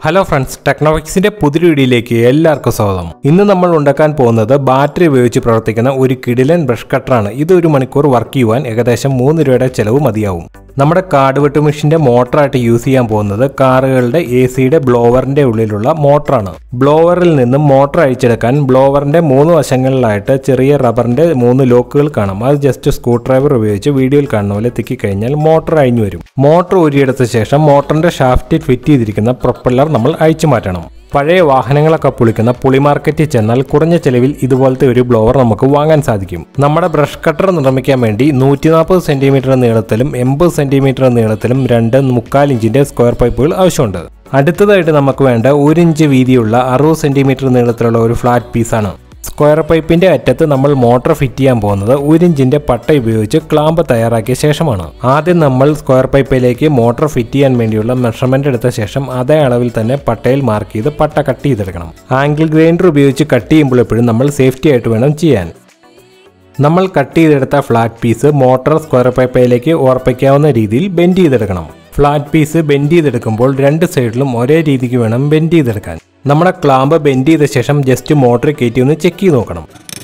hello friends ടെക്നോമിക്സിന്റെ പുതിയ വീഡിയോയിലേക്ക് എല്ലാവർക്കും സ്വാഗതം ഇന്ന് നമ്മൾ ഉണ്ടാക്കാൻ പോകുന്നത് ബാറ്ററി ഉപയോഗിച്ച് പ്രവർത്തിക്കുന്ന ഒരു കിടിലൻ ബ്രഷ് കട്ടറാണ് ഇത് ഒരു മണിക്കൂർ വർക്ക് ചെയ്യുവാൻ ഏകദേശം മൂന്ന് രൂപയുടെ ചെലവ് മതിയാവും നമ്മുടെ കാർഡ് വെട്ട് മെഷീന്റെ മോട്ടറായിട്ട് യൂസ് ചെയ്യാൻ പോകുന്നത് കാറുകളുടെ എ സിയുടെ ബ്ലോവറിന്റെ ഉള്ളിലുള്ള മോട്ടറാണ് ബ്ലോവറിൽ നിന്നും മോട്ടർ അഴിച്ചെടുക്കാൻ ബ്ലോവറിന്റെ മൂന്ന് വശങ്ങളിലായിട്ട് ചെറിയ റബ്ബറിന്റെ മൂന്ന് ലോക്കുകൾ കാണാം അത് ജസ്റ്റ് സ്ക്രൂ ഡ്രൈവർ ഉപയോഗിച്ച് വീഡിയോയിൽ കാണുന്ന പോലെ തിക്കി കഴിഞ്ഞാൽ മോട്ടർ അഴിഞ്ഞു വരും മോട്ടർ ഊരിയെടുത്ത ശേഷം മോട്ടറിന്റെ ഷാഫ്റ്റിൽ ഫിറ്റ് ചെയ്തിരിക്കുന്ന പ്രൊപ്പല്ലർ നമ്മൾ അഴിച്ചു മാറ്റണം പഴയ വാഹനങ്ങളൊക്കെ പൊളിക്കുന്ന പുളി മാർക്കറ്റിൽ ചെന്നാൽ കുറഞ്ഞ ചെലവിൽ ഇതുപോലത്തെ ഒരു ബ്ലോവർ നമുക്ക് വാങ്ങാൻ സാധിക്കും നമ്മുടെ ബ്രഷ് കട്ടർ നിർമ്മിക്കാൻ വേണ്ടി നൂറ്റി നാൽപ്പത് സെന്റിമീറ്റർ നീളത്തിലും എൺപത് സെന്റിമീറ്റർ നീളത്തിലും രണ്ട് മുക്കാൽ ഇഞ്ചിന്റെ സ്ക്വയർ പൈപ്പുകൾ ആവശ്യമുണ്ട് അടുത്തതായിട്ട് നമുക്ക് വേണ്ട ഒരു ഇഞ്ച് വീതിയുള്ള അറുപത് സെന്റിമീറ്റർ നീളത്തിലുള്ള ഒരു ഫ്ലാറ്റ് പീസാണ് സ്ക്വയർ പൈപ്പിന്റെ അറ്റത്ത് നമ്മൾ മോട്ടോർ ഫിറ്റ് ചെയ്യാൻ പോകുന്നത് ഒരു ഇഞ്ചിന്റെ പട്ട ഉപയോഗിച്ച് ക്ലാമ്പ് തയ്യാറാക്കിയ ശേഷമാണ് ആദ്യം നമ്മൾ സ്ക്വയർ പൈപ്പിലേക്ക് മോട്ടോർ ഫിറ്റ് ചെയ്യാൻ വേണ്ടിയുള്ള മെഷർമെന്റ് എടുത്ത ശേഷം അതേ അളവിൽ തന്നെ പട്ടയിൽ മാർക്ക് ചെയ്ത് പട്ട കട്ട് ചെയ്തെടുക്കണം ആംഗിൾ ഗ്രൈൻഡർ ഉപയോഗിച്ച് കട്ട് ചെയ്യുമ്പോൾ എപ്പോഴും നമ്മൾ സേഫ്റ്റി ആയിട്ട് വേണം ചെയ്യാൻ നമ്മൾ കട്ട് ചെയ്തെടുത്ത ഫ്ലാറ്റ് പീസ് മോട്ടോർ സ്ക്വയർ പൈപ്പിലേക്ക് ഉറപ്പിക്കാവുന്ന രീതിയിൽ ബെൻഡ് ചെയ്തെടുക്കണം ഫ്ലാറ്റ് പീസ് ബെൻഡ് ചെയ്തെടുക്കുമ്പോൾ രണ്ട് സൈഡിലും ഒരേ രീതിക്ക് വേണം ബെൻഡ് ചെയ്തെടുക്കാൻ നമ്മുടെ ക്ലാമ്പ് ബെൻഡ് ചെയ്ത ശേഷം ജസ്റ്റ് മോട്ടർ കയറ്റി ഒന്ന് ചെക്ക് ചെയ്ത് നോക്കണം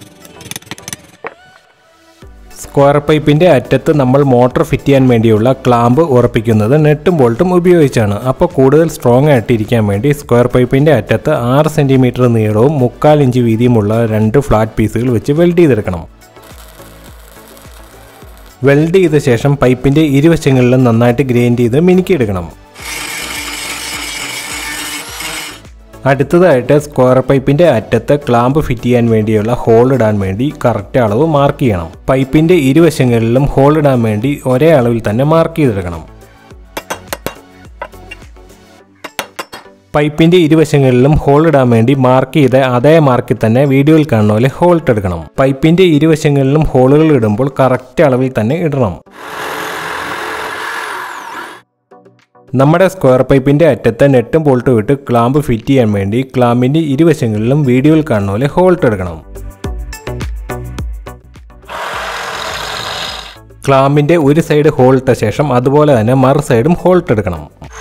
സ്ക്വയർ പൈപ്പിന്റെ അറ്റത്ത് നമ്മൾ മോട്ടോർ ഫിറ്റ് ചെയ്യാൻ വേണ്ടിയുള്ള ക്ലാമ്പ് ഉറപ്പിക്കുന്നത് നെട്ടും ബോൾട്ടും ഉപയോഗിച്ചാണ് അപ്പോൾ കൂടുതൽ സ്ട്രോങ് ആയിട്ട് ഇരിക്കാൻ വേണ്ടി സ്ക്വയർ പൈപ്പിന്റെ അറ്റത്ത് ആറ് സെന്റിമീറ്റർ നീളവും മുക്കാൽ ഇഞ്ച് വീതിയുമുള്ള രണ്ട് ഫ്ലാറ്റ് പീസുകൾ വെച്ച് വെൽഡ് ചെയ്തെടുക്കണം വെൽഡ് ചെയ്ത ശേഷം പൈപ്പിന്റെ ഇരുവശങ്ങളിലും നന്നായിട്ട് ഗ്രൈൻഡ് ചെയ്ത് മിനുക്കിയെടുക്കണം അടുത്തതായിട്ട് സ്ക്വയർ പൈപ്പിന്റെ അറ്റത്ത് ക്ലാമ്പ് ഫിറ്റ് ചെയ്യാൻ വേണ്ടിയുള്ള ഹോൾ ഇടാൻ വേണ്ടി കറക്റ്റ് അളവ് മാർക്ക് ചെയ്യണം പൈപ്പിന്റെ ഇരുവശങ്ങളിലും ഹോൾ ഇടാൻ വേണ്ടി ഒരേ അളവിൽ തന്നെ മാർക്ക് ചെയ്തെടുക്കണം പൈപ്പിന്റെ ഇരുവശങ്ങളിലും ഹോൾ ഇടാൻ വേണ്ടി മാർക്ക് ചെയ്ത അതേ മാർക്കിൽ തന്നെ വീഡിയോയിൽ കാണുന്ന പോലെ ഹോൾ ഇട്ടെടുക്കണം പൈപ്പിന്റെ ഇരുവശങ്ങളിലും ഹോളുകൾ ഇടുമ്പോൾ കറക്റ്റ് അളവിൽ തന്നെ ഇടണം നമ്മുടെ സ്ക്വയർ പൈപ്പിന്റെ അറ്റത്ത് നെട്ടും ബോൾട്ടും ഇട്ട് ക്ലാമ്പ് ഫിറ്റ് ചെയ്യാൻ വേണ്ടി ക്ലാമ്പിന്റെ ഇരുവശങ്ങളിലും വീഡിയോയിൽ കാണുന്ന പോലെ ഹോൾട്ട് എടുക്കണം ക്ലാമ്പിന്റെ ഒരു സൈഡ് ഹോൾട്ട ശേഷം അതുപോലെ തന്നെ മറു സൈഡും ഹോൾട്ട് എടുക്കണം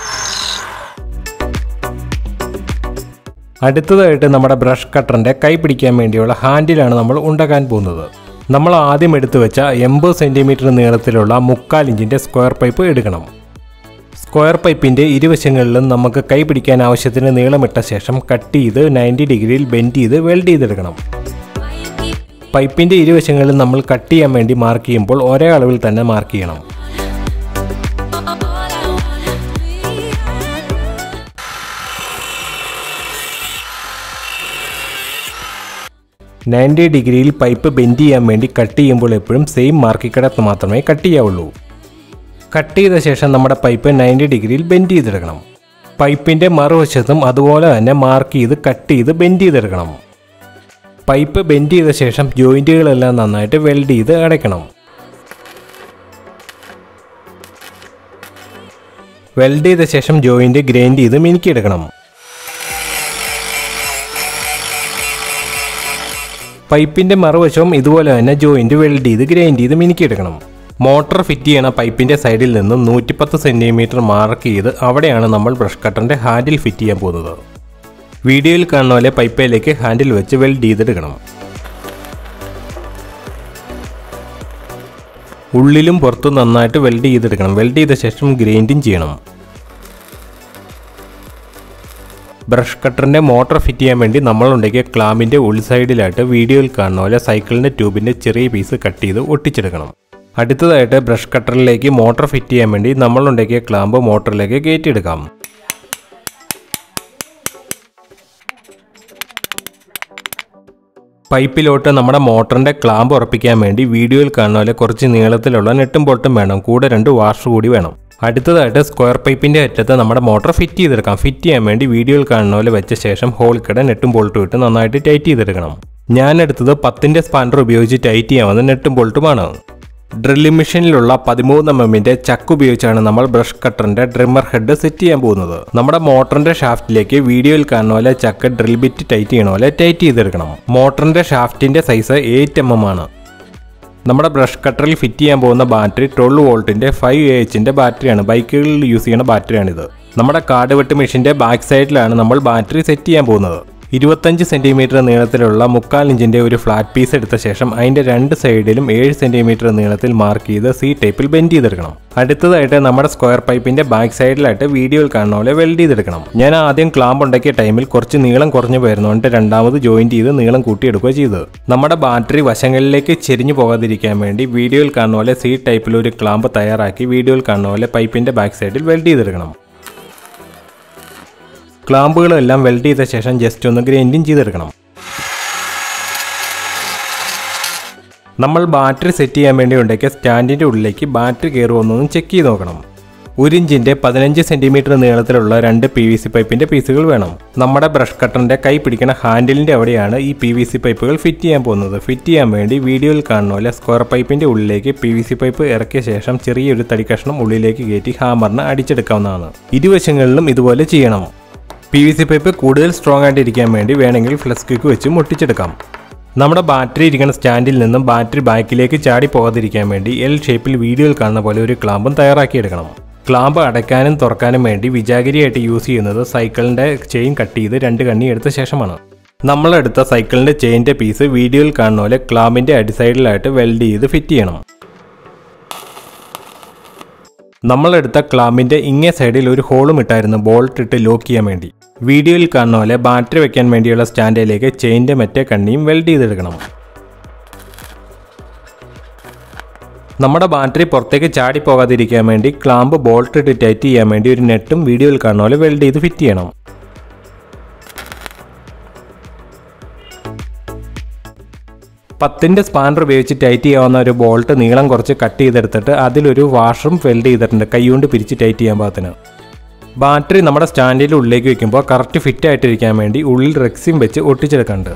അടുത്തതായിട്ട് നമ്മുടെ ബ്രഷ് കട്ടറിന്റെ കൈ പിടിക്കാൻ വേണ്ടിയുള്ള ഹാൻഡിലാണ് നമ്മൾ ഉണ്ടാക്കാൻ പോകുന്നത് നമ്മൾ ആദ്യം എടുത്തു വെച്ച എൺപത് സെന്റിമീറ്റർ നീളത്തിലുള്ള മുക്കാൽ ഇഞ്ചിന്റെ സ്ക്വയർ പൈപ്പ് എടുക്കണം സ്ക്വയർ പൈപ്പിന്റെ ഇരുവശങ്ങളിലും നമുക്ക് കൈ പിടിക്കാൻ ആവശ്യത്തിന് നീളമിട്ട ശേഷം കട്ട് ചെയ്ത് നയൻറ്റി ഡിഗ്രിയിൽ ബെൻഡ് ചെയ്ത് വെൽഡ് ചെയ്തെടുക്കണം പൈപ്പിന്റെ ഇരുവശങ്ങളിലും നമ്മൾ കട്ട് ചെയ്യാൻ വേണ്ടി മാർക്ക് ചെയ്യുമ്പോൾ ഒരേ അളവിൽ തന്നെ മാർക്ക് ചെയ്യണം നയൻറ്റി ഡിഗ്രിയിൽ പൈപ്പ് ബെൻഡ് ചെയ്യാൻ വേണ്ടി കട്ട് ചെയ്യുമ്പോൾ എപ്പോഴും സെയിം മാർക്കിൽ കിടത്ത് മാത്രമേ കട്ട് ചെയ്യാവുള്ളൂ കട്ട് ചെയ്ത ശേഷം നമ്മുടെ പൈപ്പ് നയൻറ്റി ഡിഗ്രിയിൽ ബെൻഡ് ചെയ്തെടുക്കണം പൈപ്പിൻ്റെ മറുവശത്തും അതുപോലെ തന്നെ മാർക്ക് ചെയ്ത് കട്ട് ചെയ്ത് ബെൻഡ് ചെയ്തെടുക്കണം പൈപ്പ് ബെൻഡ് ചെയ്ത ശേഷം ജോയിൻറ്റുകളെല്ലാം നന്നായിട്ട് വെൽഡ് ചെയ്ത് അടയ്ക്കണം വെൽഡ് ചെയ്ത ശേഷം ജോയിൻറ്റ് ഗ്രൈൻഡ് ചെയ്ത് മിനുക്കിയെടുക്കണം പൈപ്പിൻ്റെ മറുവശവും ഇതുപോലെ തന്നെ ജോയിൻറ്റ് വെൽഡ് ചെയ്ത് ഗ്രൈൻഡ് ചെയ്ത് മിനുക്കിയെടുക്കണം മോട്ടോർ ഫിറ്റ് ചെയ്യണ പൈപ്പിന്റെ സൈഡിൽ നിന്നും നൂറ്റിപ്പത്ത് സെന്റിമീറ്റർ മാർക്ക് ചെയ്ത് അവിടെയാണ് നമ്മൾ ബ്രഷ് കട്ടറിന്റെ ഹാൻഡിൽ ഫിറ്റ് ചെയ്യാൻ പോകുന്നത് വീഡിയോയിൽ കാണുന്ന പോലെ പൈപ്പിലേക്ക് ഹാൻഡിൽ വെച്ച് വെൽഡ് ചെയ്തെടുക്കണം ഉള്ളിലും പുറത്തും നന്നായിട്ട് വെൽഡ് ചെയ്തെടുക്കണം വെൽഡ് ചെയ്ത ശേഷം ഗ്രൈൻഡിങ് ചെയ്യണം ബ്രഷ് കട്ടറിന്റെ മോട്ടോർ ഫിറ്റ് ചെയ്യാൻ വേണ്ടി നമ്മൾ ഉണ്ടാക്കിയ ക്ലാമ്പിന്റെ ഉൾസൈഡിലായിട്ട് വീഡിയോയിൽ കാണുന്ന പോലെ സൈക്കിളിന്റെ ട്യൂബിന്റെ ചെറിയ പീസ് കട്ട് ചെയ്ത് ഒട്ടിച്ചെടുക്കണം അടുത്തതായിട്ട് ബ്രഷ് കട്ടറിലേക്ക് മോട്ടോർ ഫിറ്റ് ചെയ്യാൻ വേണ്ടി നമ്മൾ ഉണ്ടാക്കിയ ക്ലാമ്പ് മോട്ടറിലേക്ക് കയറ്റിയെടുക്കാം പൈപ്പിലോട്ട് നമ്മുടെ മോട്ടറിന്റെ ക്ലാമ്പ് ഉറപ്പിക്കാൻ വേണ്ടി വീഡിയോയിൽ കാണുന്ന പോലെ കുറച്ച് നീളത്തിലുള്ള നെട്ടും ബോൾട്ടും വേണം കൂടെ രണ്ട് വാഷ് കൂടി വേണം അടുത്തതായിട്ട് സ്ക്വയർ പൈപ്പിന്റെ അറ്റത്ത് നമ്മുടെ മോട്ടോർ ഫിറ്റ് ചെയ്തെടുക്കാം ഫിറ്റ് ചെയ്യാൻ വേണ്ടി വീഡിയോയിൽ കാണുന്ന പോലെ വെച്ച ശേഷം ഹോൾക്കിടെ നെട്ടും ബോൾട്ടും ഇട്ട് നന്നായിട്ട് ടൈറ്റ് ചെയ്തെടുക്കണം ഞാൻ എടുത്തത് പത്തിന്റെ സ്പാൻഡർ ഉപയോഗിച്ച് ടൈറ്റ് ചെയ്യാവുന്ന നെട്ടും ബോൾട്ടുമാണ് ഡ്രില്ലിംഗ് മെഷീനിലുള്ള പതിമൂന്ന് എം എമ്മിന്റെ ചക്ക് ഉപയോഗിച്ചാണ് നമ്മൾ ബ്രഷ് കട്ടറിന്റെ ഡ്രിമ്മർ ഹെഡ് സെറ്റ് ചെയ്യാൻ പോകുന്നത് നമ്മുടെ മോട്ടറിന്റെ ഷാഫ്റ്റിലേക്ക് വീഡിയോയിൽ കാണുന്ന പോലെ ചക്ക് ഡ്രിൽ ബിറ്റ് ടൈറ്റ് ചെയ്യണ പോലെ ടൈറ്റ് ചെയ്തെടുക്കണം മോട്ടറിന്റെ ഷാഫ്റ്റിന്റെ സൈസ് എയ്റ്റ് എം എം ആണ് നമ്മുടെ ബ്രഷ് കട്ടറിൽ ഫിറ്റ് ചെയ്യാൻ പോകുന്ന ബാറ്ററി ട്വൽവ് വോൾട്ടിന്റെ ഫൈവ് എ എച്ചിന്റെ ബാറ്ററിയാണ് ബൈക്കുകളിൽ യൂസ് ചെയ്യുന്ന ബാറ്ററിയാണിത് നമ്മുടെ കാർഡ് വെട്ട് മെഷീൻ്റെ ബാക്ക് സൈഡിലാണ് നമ്മൾ ബാറ്ററി സെറ്റ് ചെയ്യാൻ പോകുന്നത് ഇരുപത്തഞ്ച് സെൻറ്റിമീറ്റർ നീളത്തിലുള്ള മുക്കാൽ ഇഞ്ചിൻ്റെ ഒരു ഫ്ലാറ്റ് പീസ് എടുത്ത ശേഷം അതിൻ്റെ രണ്ട് സൈഡിലും ഏഴ് സെൻറ്റിമീറ്റർ നീളത്തിൽ മാർക്ക് ചെയ്ത് സി ടൈപ്പിൽ ബെൻഡ് ചെയ്തെടുക്കണം അടുത്തതായിട്ട് നമ്മുടെ സ്ക്വയർ പൈപ്പിൻ്റെ ബാക്ക് സൈഡിലായിട്ട് വീഡിയോയിൽ കാണുന്ന പോലെ വെൽഡ് ചെയ്തെടുക്കണം ഞാൻ ആദ്യം ക്ലാമ്പ് ഉണ്ടാക്കിയ ടൈമിൽ കുറച്ച് നീളം കുറഞ്ഞു പോയിരുന്നുകൊണ്ട് രണ്ടാമത് ജോയിൻറ്റ് ചെയ്ത് നീളം കൂട്ടിയെടുക്കുക ചെയ്തത് നമ്മുടെ ബാറ്ററി വശങ്ങളിലേക്ക് ചെരിഞ്ഞു പോകാതിരിക്കാൻ വേണ്ടി വീഡിയോയിൽ കാണുന്ന പോലെ സി ടൈപ്പിൽ ഒരു ക്ലാമ്പ് തയ്യാറാക്കി വീഡിയോയിൽ കാണുന്ന പോലെ പൈപ്പിൻ്റെ ബാക്ക് സൈഡിൽ വെൽഡ് ചെയ്തെടുക്കണം ക്ലാമ്പുകളെല്ലാം വെൽഡ് ചെയ്ത ശേഷം ജസ്റ്റ് ഒന്ന് ഗ്രൈൻഡിങ് ചെയ്തെടുക്കണം നമ്മൾ ബാറ്ററി സെറ്റ് ചെയ്യാൻ വേണ്ടി ഉണ്ടാക്കിയ സ്റ്റാൻഡിൻ്റെ ഉള്ളിലേക്ക് ബാറ്ററി കയറുമെന്നൊന്നും ചെക്ക് ചെയ്ത് നോക്കണം ഒരു ഇഞ്ചിൻ്റെ പതിനഞ്ച് സെൻറ്റിമീറ്റർ നീളത്തിലുള്ള രണ്ട് പി വി സി പൈപ്പിൻ്റെ പീസുകൾ വേണം നമ്മുടെ ബ്രഷ് കട്ടറിൻ്റെ കൈ പിടിക്കുന്ന ഹാൻഡിലിൻ്റെ അവിടെയാണ് ഈ പി വി സി പൈപ്പുകൾ ഫിറ്റ് ചെയ്യാൻ പോകുന്നത് ഫിറ്റ് ചെയ്യാൻ വേണ്ടി വീഡിയോയിൽ കാണുന്ന പോലെ സ്ക്വയർ പൈപ്പിൻ്റെ ഉള്ളിലേക്ക് പി വി സി പൈപ്പ് ഇറക്കിയ ശേഷം ചെറിയൊരു തടി കഷ്ണം ഉള്ളിലേക്ക് കയറ്റി ഹാമറിന് അടിച്ചെടുക്കാവുന്നതാണ് ഇരുവശങ്ങളിലും ഇതുപോലെ ചെയ്യണം പി വി സി പൈപ്പ് കൂടുതൽ സ്ട്രോങ് ആയിട്ട് ഇരിക്കാൻ വേണ്ടി വേണമെങ്കിൽ ഫ്ലസ് ക്വിക്ക് വെച്ച് മുട്ടിച്ചെടുക്കാം നമ്മുടെ ബാറ്ററി ഇരിക്കുന്ന സ്റ്റാൻഡിൽ നിന്നും ബാറ്ററി ബാക്കിലേക്ക് ചാടി പോകാതിരിക്കാൻ വേണ്ടി എൽ ഷേപ്പിൽ വീഡിയോയിൽ കാണുന്ന പോലെ ഒരു ക്ലാമ്പും തയ്യാറാക്കിയെടുക്കണം ക്ലാമ്പ് അടയ്ക്കാനും തുറക്കാനും വേണ്ടി വിജാഗിരിയായിട്ട് യൂസ് ചെയ്യുന്നത് സൈക്കിളിൻ്റെ ചെയിൻ കട്ട് ചെയ്ത് രണ്ട് കണ്ണി എടുത്ത ശേഷമാണ് നമ്മളെടുത്ത സൈക്കിളിൻ്റെ ചെയിൻ്റെ പീസ് വീഡിയോയിൽ കാണുന്ന പോലെ ക്ലാമ്പിൻ്റെ അടിസൈഡിലായിട്ട് വെൽഡ് ചെയ്ത് ഫിറ്റ് ചെയ്യണം നമ്മളെടുത്ത ക്ലാമ്പിന്റെ ഇങ്ങേ സൈഡിൽ ഒരു ഹോളും ഇട്ടായിരുന്നു ബോൾട്ട് ഇട്ട് ലോക്ക് ചെയ്യാൻ വേണ്ടി വീഡിയോയിൽ കാണുന്ന പോലെ ബാറ്ററി വെക്കാൻ വേണ്ടിയുള്ള സ്റ്റാൻഡിലേക്ക് ചെയിൻ്റെ മറ്റേ കണ്ണിയും വെൽഡ് ചെയ്തെടുക്കണം നമ്മുടെ ബാറ്ററി പുറത്തേക്ക് ചാടി പോകാതിരിക്കാൻ വേണ്ടി ക്ലാമ്പ് ബോൾട്ട് ഇട്ട് ടൈറ്റ് ചെയ്യാൻ വേണ്ടി ഒരു നെട്ടും വീഡിയോയിൽ കാണുന്ന പോലെ വെൽഡ് ചെയ്ത് ഫിറ്റ് ചെയ്യണം പത്തിൻ്റെ സ്പാനർ ഉപയോഗിച്ച് ടൈറ്റ് ചെയ്യാവുന്ന ഒരു ബോൾട്ട് നീളം കുറച്ച് കട്ട് ചെയ്തെടുത്തിട്ട് അതിലൊരു വാഷറും വെൽഡ് ചെയ്തിട്ടുണ്ട് കൈകൊണ്ട് പിരിച്ച് ടൈറ്റ് ചെയ്യാൻ പാകത്തിന് ബാറ്ററി നമ്മുടെ സ്റ്റാൻഡിൻ്റെ ഉള്ളിലേക്ക് വെക്കുമ്പോൾ കറക്റ്റ് ഫിറ്റ് ആയിട്ടിരിക്കാൻ വേണ്ടി ഉള്ളിൽ റെക്സിം വെച്ച് ഒട്ടിച്ചെടുക്കുന്നുണ്ട്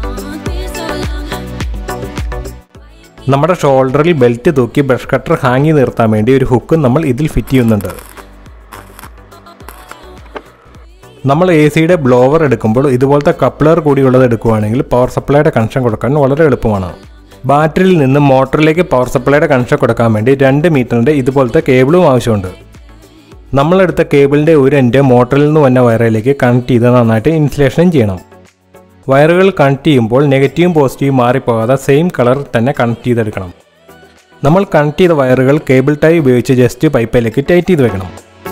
നമ്മുടെ ഷോൾഡറിൽ ബെൽറ്റ് തൂക്കി ബ്രഷ് കട്ടർ ഹാങ്ങി നിർത്താൻ വേണ്ടി ഒരു ഹുക്കും നമ്മൾ ഇതിൽ ഫിറ്റ് ചെയ്യുന്നുണ്ട് നമ്മൾ എ സിയുടെ ബ്ലോവർ എടുക്കുമ്പോൾ ഇതുപോലത്തെ കപ്ലർ കൂടിയുള്ളത് എടുക്കുകയാണെങ്കിൽ പവർ സപ്ലൈയുടെ കണക്ഷൻ കൊടുക്കാൻ വളരെ എളുപ്പമാണ് ബാറ്ററിയിൽ നിന്ന് മോട്ടറിലേക്ക് പവർ സപ്ലൈയുടെ കണക്ഷൻ കൊടുക്കാൻ വേണ്ടി രണ്ട് മീറ്ററിൻ്റെ ഇതുപോലത്തെ കേബിളും ആവശ്യമുണ്ട് നമ്മളെടുത്ത കേബിളിൻ്റെ ഒരു എൻഡ് മോട്ടറിൽ നിന്ന് വന്ന വയറിലേക്ക് കണക്ട് ചെയ്ത് നന്നായിട്ട് ഇൻസുലേഷനും ചെയ്യണം വയറുകൾ കണക്ട് ചെയ്യുമ്പോൾ നെഗറ്റീവും പോസിറ്റീവും മാറിപ്പോകാതെ സെയിം കളർ തന്നെ കണക്ട് ചെയ്തെടുക്കണം നമ്മൾ കണക്ട് ചെയ്ത വയറുകൾ കേബിൾ ടൈ ഉപയോഗിച്ച് ജസ്റ്റ് പൈപ്പിലേക്ക് ടൈറ്റ് ചെയ്ത് വെക്കണം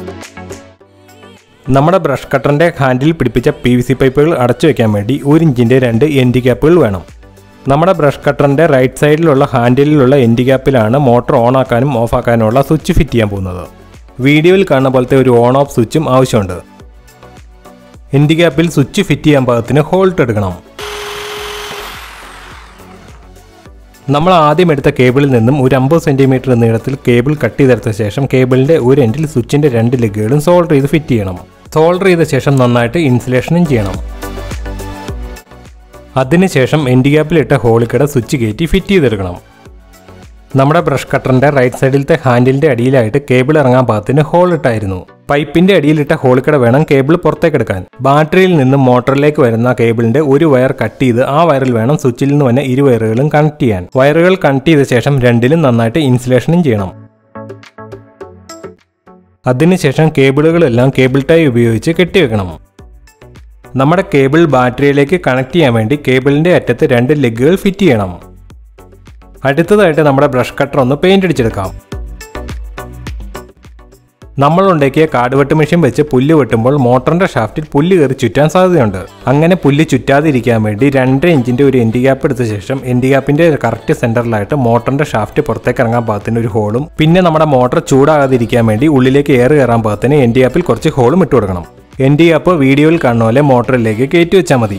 നമ്മുടെ ബ്രഷ് കട്ടറിൻ്റെ ഹാൻഡിൽ പിടിപ്പിച്ച പി വി സി പൈപ്പുകൾ അടച്ചു വെക്കാൻ വേണ്ടി ഒരു ഇഞ്ചിൻ്റെ രണ്ട് എൻഡ് ക്യാപ്പുകൾ വേണം നമ്മുടെ ബ്രഷ് കട്ടറിൻ്റെ റൈറ്റ് സൈഡിലുള്ള ഹാൻഡിലുള്ള എൻഡ് ക്യാപ്പിലാണ് മോട്ടോർ ഓൺ ആക്കാനും ഓഫ് ആക്കാനുമുള്ള സ്വിച്ച് ഫിറ്റ് ചെയ്യാൻ പോകുന്നത് വീഡിയോയിൽ കാണുന്ന പോലത്തെ ഒരു ഓൺ ഓഫ് സ്വിച്ചും ആവശ്യമുണ്ട് എൻഡ് ക്യാപ്പിൽ സ്വിച്ച് ഫിറ്റ് ചെയ്യാൻ പാകത്തിന് ഹോൾട്ട് എടുക്കണം നമ്മൾ ആദ്യം എടുത്ത കേബിളിൽ നിന്നും ഒരു അമ്പത് സെൻറ്റിമീറ്റർ നീളത്തിൽ കേബിൾ കട്ട് ചെയ്തെടുത്ത ശേഷം കേബിളിൻ്റെ ഒരു എൻഡിൽ സ്വിച്ചിൻ്റെ രണ്ട് ലെഗുകളും സോൾഡർ ചെയ്ത് ഫിറ്റ് ചെയ്യണം സോൾഡർ ചെയ്ത ശേഷം നന്നായിട്ട് ഇൻസുലേഷനും ചെയ്യണം അതിനുശേഷം എൻഡ് ക്യാപ്പിലിട്ട ഹോളിക്കട സ്വിച്ച് കയറ്റി ഫിറ്റ് ചെയ്തെടുക്കണം നമ്മുടെ ബ്രഷ് കട്ടറിന്റെ റൈറ്റ് സൈഡിലത്തെ ഹാൻഡിലിന്റെ അടിയിലായിട്ട് കേബിൾ ഇറങ്ങാൻ പാകത്തിന് ഹോൾ ഇട്ടായിരുന്നു പൈപ്പിന്റെ അടിയിലിട്ട ഹോളിക്കട വേണം കേബിൾ പുറത്തേക്ക് എടുക്കാൻ ബാറ്ററിയിൽ നിന്ന് മോട്ടറിലേക്ക് വരുന്ന കേബിളിന്റെ ഒരു വയർ കട്ട് ചെയ്ത് ആ വയറിൽ വേണം സ്വിച്ചിൽ നിന്ന് വന്ന ഇരു വയറുകളും കണക്ട് ചെയ്യാൻ വയറുകൾ കണക്ട് ചെയ്ത ശേഷം രണ്ടിലും നന്നായിട്ട് ഇൻസുലേഷനും ചെയ്യണം അതിനുശേഷം കേബിളുകളെല്ലാം കേബിൾ ടൈ ഉപയോഗിച്ച് കെട്ടിവെക്കണം നമ്മുടെ കേബിൾ ബാറ്ററിയിലേക്ക് കണക്ട് ചെയ്യാൻ വേണ്ടി കേബിളിന്റെ അറ്റത്ത് രണ്ട് ലെഗുകൾ ഫിറ്റ് ചെയ്യണം അടുത്തതായിട്ട് നമ്മുടെ ബ്രഷ് കട്ടർ ഒന്ന് പെയിന്റ് അടിച്ചെടുക്കാം നമ്മൾ ഉണ്ടാക്കിയ കാട് വെട്ട് മെഷീൻ വെച്ച് പുല്ല് വെട്ടുമ്പോൾ മോട്ടറിന്റെ ഷാഫ്റ്റിൽ പുല്ല് കയറി ചുറ്റാൻ സാധ്യതയുണ്ട് അങ്ങനെ പുല്ല് ചുറ്റാതിരിക്കാൻ വേണ്ടി രണ്ട് ഇഞ്ചിന്റെ ഒരു എൻഡ് ഗ്യാപ്പ് എടുത്ത ശേഷം എൻഡ് ഗ്യാപ്പിന്റെ കറക്റ്റ് സെന്ററിലായിട്ട് മോട്ടറിന്റെ ഷാഫ്റ്റ് പുറത്തേക്ക് ഇറങ്ങാൻ പാകത്തിന് ഒരു ഹോളും പിന്നെ നമ്മുടെ മോട്ടർ ചൂടാകാതിരിക്കാൻ വേണ്ടി ഉള്ളിലേക്ക് എയർ കയറാൻ പാകത്തിന് എൻഡ് ഗ്യാപ്പിൽ കുറച്ച് ഹോളും ഇട്ട് കൊടുക്കണം എൻഡ് ഗ്യാപ്പ് വീഡിയോയിൽ കാണുന്ന പോലെ മോട്ടറിലേക്ക് കയറ്റി വെച്ചാൽ മതി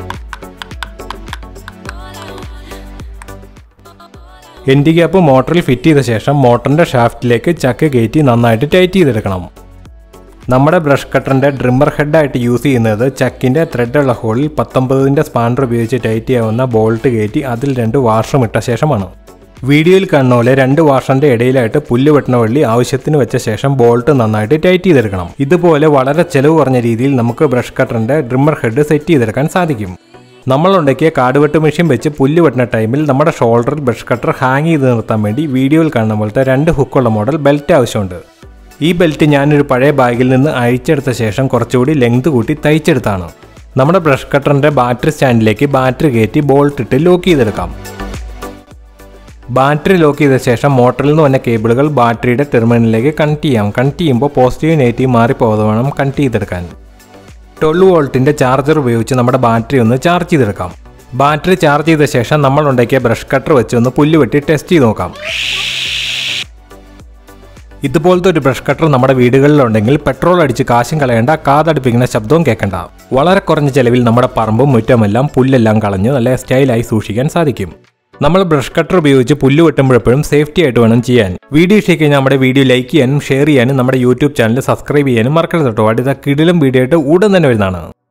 എൻഡ് ഗ്യാപ്പ് മോട്ടറിൽ ഫിറ്റ് ചെയ്ത ശേഷം മോട്ടറിന്റെ ഷാഫ്റ്റിലേക്ക് ചക്ക് കയറ്റി നന്നായിട്ട് ടൈറ്റ് ചെയ്തെടുക്കണം നമ്മുടെ ബ്രഷ് കട്ടറിന്റെ ഡ്രിമ്മർ ഹെഡായിട്ട് യൂസ് ചെയ്യുന്നത് ചക്കിന്റെ ത്രെഡുള്ള ഹോളിൽ പത്തൊമ്പതിന്റെ സ്പാനർ ഉപയോഗിച്ച് ടൈറ്റ് ചെയ്യാവുന്ന ബോൾട്ട് കയറ്റി അതിൽ രണ്ട് വാഷറും ഇട്ട ശേഷമാണ് വീഡിയോയിൽ കാണുന്ന പോലെ രണ്ട് വാഷറിന്റെ ഇടയിലായിട്ട് പുല്ല് വെട്ടണ വള്ളി ആവശ്യത്തിന് വെച്ച ശേഷം ബോൾട്ട് നന്നായിട്ട് ടൈറ്റ് ചെയ്തെടുക്കണം ഇതുപോലെ വളരെ ചെലവ് കുറഞ്ഞ രീതിയിൽ നമുക്ക് ബ്രഷ് കട്ടറിന്റെ ഡ്രിമ്മർ ഹെഡ് സെറ്റ് ചെയ്തെടുക്കാൻ സാധിക്കും നമ്മൾ ഉണ്ടാക്കിയ കാടുവെട്ട് മെഷീൻ വെച്ച് പുല്ല് വെട്ടുന്ന ടൈമിൽ നമ്മുടെ ഷോൾഡറിൽ ബ്രഷ് കട്ടർ ഹാങ് ചെയ്ത് നിർത്താൻ വേണ്ടി വീഡിയോയിൽ കാണുന്ന പോലത്തെ രണ്ട് ഹുക്കുള്ള മോഡൽ ബെൽറ്റ് ആവശ്യമുണ്ട് ഈ ബെൽറ്റ് ഞാനൊരു പഴയ ബാഗിൽ നിന്ന് അഴിച്ചെടുത്ത ശേഷം കുറച്ചുകൂടി ലെങ്ത് കൂട്ടി തയ്ച്ചെടുത്താണ് നമ്മുടെ ബ്രഷ് കട്ടറിൻ്റെ ബാറ്ററി സ്റ്റാൻഡിലേക്ക് ബാറ്ററി കയറ്റി ബോൾട്ട് ഇട്ട് ലോക്ക് ചെയ്തെടുക്കാം ബാറ്ററി ലോക്ക് ചെയ്ത ശേഷം മോട്ടറിൽ നിന്ന് വന്ന കേബിളുകൾ ബാറ്ററിയുടെ ടെർമിനലിലേക്ക് കണക്ട് ചെയ്യാം കണക്ട് ചെയ്യുമ്പോൾ പോസിറ്റീവ് നെഗറ്റീവ് മാറിപ്പോകാതെ വേണം കണക്ട് ചെയ്തെടുക്കാൻ ട്വൽവ് വോൾട്ടിൻ്റെ ചാർജർ ഉപയോഗിച്ച് നമ്മുടെ ബാറ്ററി ഒന്ന് ചാർജ് ചെയ്തെടുക്കാം ബാറ്ററി ചാർജ് ചെയ്ത ശേഷം നമ്മൾ ഉണ്ടാക്കിയ ബ്രഷ് കട്ടർ വെച്ച് ഒന്ന് പുല്ല് വെട്ടി ടെസ്റ്റ് ചെയ്ത് നോക്കാം ഇതുപോലത്തെ ഒരു ബ്രഷ് കട്ടർ നമ്മുടെ വീടുകളിലുണ്ടെങ്കിൽ പെട്രോൾ അടിച്ച് കാശും കളയേണ്ട കാതടുപ്പിക്കുന്ന ശബ്ദവും കേൾക്കണ്ട വളരെ കുറഞ്ഞ ചെലവിൽ നമ്മുടെ പറമ്പും മുറ്റമെല്ലാം പുല്ലെല്ലാം കളഞ്ഞ് നല്ല സ്റ്റൈലായി സൂക്ഷിക്കാൻ സാധിക്കും നമ്മൾ ബ്രഷ് കട്ടർ ഉപയോഗിച്ച് പുല്ല് വെട്ടുമ്പോഴെപ്പോഴും സേഫ്റ്റി ആയിട്ട് വേണം ചെയ്യാൻ വീഡിയോ ഇഷ്ടമായി കഴിഞ്ഞാൽ നമ്മുടെ വീഡിയോ ലൈക്ക് ചെയ്യാനും ഷെയർ ചെയ്യാനും നമ്മുടെ യൂട്യൂബ് ചാനൽ സബ്സ്ക്രൈബ് ചെയ്യാനും മറക്കരുത് കേട്ടോ അടുത്ത കിടിലും വീഡിയോ ആയിട്ട് ഉടൻ തന്നെ വരുന്നതാണ്